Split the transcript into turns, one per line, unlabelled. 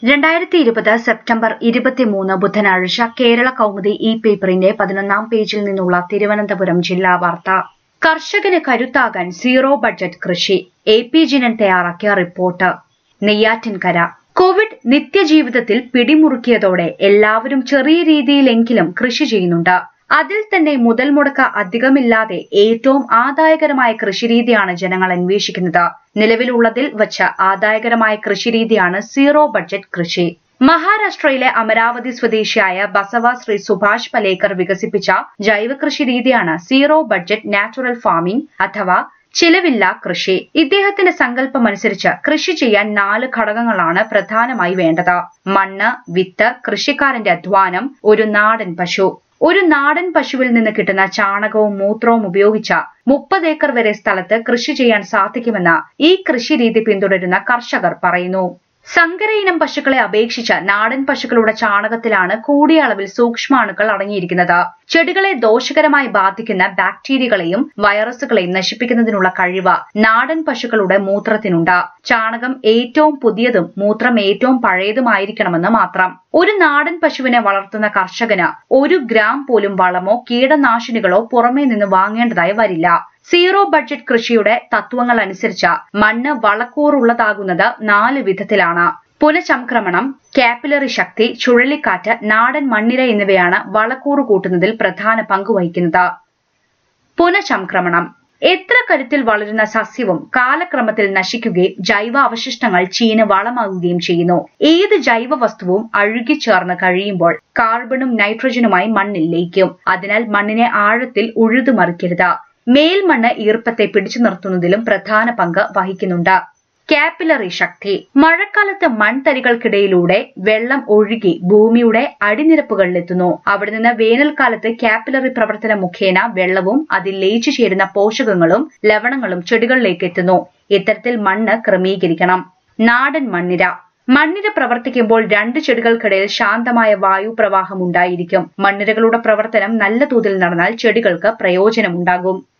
രണ്ടായിരത്തി ഇരുപത് സെപ്റ്റംബർ ഇരുപത്തിമൂന്ന് ബുധനാഴ്ച കേരള കൗമുദി ഇ പേപ്പറിന്റെ പതിനൊന്നാം പേജിൽ നിന്നുള്ള തിരുവനന്തപുരം ജില്ലാ വാർത്ത കർഷകന് കരുത്താകാൻ സീറോ ബഡ്ജറ്റ് കൃഷി എ പി ജിനൻ തയ്യാറാക്കിയ റിപ്പോർട്ട് നെയ്യാറ്റിൻകര കോവിഡ് നിത്യജീവിതത്തിൽ പിടിമുറുക്കിയതോടെ എല്ലാവരും ചെറിയ രീതിയിലെങ്കിലും കൃഷി ചെയ്യുന്നുണ്ട് അതിൽ തന്നെ മുതൽ മുടക്ക അധികമില്ലാതെ ഏറ്റവും ആദായകരമായ കൃഷിരീതിയാണ് ജനങ്ങൾ അന്വേഷിക്കുന്നത് നിലവിലുള്ളതിൽ വച്ച് ആദായകരമായ കൃഷിരീതിയാണ് സീറോ ബഡ്ജറ്റ് കൃഷി മഹാരാഷ്ട്രയിലെ അമരാവതി സ്വദേശിയായ ബസവ ശ്രീ സുഭാഷ് പലേക്കർ വികസിപ്പിച്ച ജൈവ കൃഷി രീതിയാണ് സീറോ ബഡ്ജറ്റ് നാച്ചുറൽ ഫാമിംഗ് അഥവാ ചിലവില്ല കൃഷി ഇദ്ദേഹത്തിന്റെ സങ്കല്പം അനുസരിച്ച് കൃഷി ചെയ്യാൻ നാല് ഘടകങ്ങളാണ് പ്രധാനമായി വേണ്ടത് മണ്ണ് വിത്ത് കൃഷിക്കാരന്റെ അധ്വാനം ഒരു നാടൻ പശു ഒരു നാടൻ പശുവിൽ നിന്ന് കിട്ടുന്ന ചാണകവും മൂത്രവും ഉപയോഗിച്ച മുപ്പത് ഏക്കർ വരെ സ്ഥലത്ത് കൃഷി ചെയ്യാൻ സാധിക്കുമെന്ന് ഈ കൃഷി രീതി പിന്തുടരുന്ന കർഷകർ പറയുന്നു സങ്കര ഇനം പശുക്കളെ അപേക്ഷിച്ച് നാടൻ പശുക്കളുടെ ചാണകത്തിലാണ് കൂടിയ അളവിൽ സൂക്ഷ്മാണുക്കൾ അടങ്ങിയിരിക്കുന്നത് ചെടികളെ ദോഷകരമായി ബാധിക്കുന്ന ബാക്ടീരിയകളെയും വൈറസുകളെയും നശിപ്പിക്കുന്നതിനുള്ള കഴിവ് നാടൻ പശുക്കളുടെ മൂത്രത്തിനുണ്ട് ചാണകം ഏറ്റവും പുതിയതും മൂത്രം ഏറ്റവും പഴയതുമായിരിക്കണമെന്ന് മാത്രം ഒരു നാടൻ പശുവിനെ വളർത്തുന്ന കർഷകന് ഒരു ഗ്രാം പോലും വളമോ കീടനാശിനികളോ പുറമേ നിന്ന് വാങ്ങേണ്ടതായി വരില്ല സീറോ ബഡ്ജറ്റ് കൃഷിയുടെ തത്വങ്ങൾ അനുസരിച്ച് മണ്ണ് വളക്കൂറുള്ളതാകുന്നത് നാല് വിധത്തിലാണ് പുനഃചംക്രമണം കാപ്പിലറി ശക്തി ചുഴലിക്കാറ്റ് നാടൻ മണ്ണിര എന്നിവയാണ് വളക്കൂറ് കൂട്ടുന്നതിൽ പ്രധാന പങ്കുവഹിക്കുന്നത് പുനഃചംക്രമണം എത്ര കരുത്തിൽ വളരുന്ന സസ്യവും കാലക്രമത്തിൽ നശിക്കുകയും ജൈവ അവശിഷ്ടങ്ങൾ ചീന് വളമാകുകയും ചെയ്യുന്നു ഏത് ജൈവ വസ്തുവും അഴുകിച്ചേർന്ന് കഴിയുമ്പോൾ കാർബണും നൈട്രജനുമായി മണ്ണിൽ ലയിക്കും അതിനാൽ മണ്ണിനെ ആഴത്തിൽ ഉഴുതുമറിക്കരുത് മേൽമണ്ണ് ഈർപ്പത്തെ പിടിച്ചു നിർത്തുന്നതിലും പ്രധാന പങ്ക് വഹിക്കുന്നുണ്ട് കാപ്പിലറി ശക്തി മഴക്കാലത്ത് മൺതരികൾക്കിടയിലൂടെ വെള്ളം ഒഴുകി ഭൂമിയുടെ അടിനിരപ്പുകളിലെത്തുന്നു അവിടെ നിന്ന് വേനൽക്കാലത്ത് കാപ്പിലറി പ്രവർത്തനം മുഖേന വെള്ളവും അതിൽ ലയിച്ചു ചേരുന്ന പോഷകങ്ങളും ലവണങ്ങളും ചെടികളിലേക്ക് എത്തുന്നു ഇത്തരത്തിൽ മണ്ണ് ക്രമീകരിക്കണം നാടൻ മണ്ണിര മണ്ണിര പ്രവർത്തിക്കുമ്പോൾ രണ്ട് ചെടികൾക്കിടയിൽ ശാന്തമായ വായു പ്രവാഹം ഉണ്ടായിരിക്കും മണ്ണിരകളുടെ പ്രവർത്തനം നല്ല തോതിൽ നടന്നാൽ ചെടികൾക്ക് പ്രയോജനമുണ്ടാകും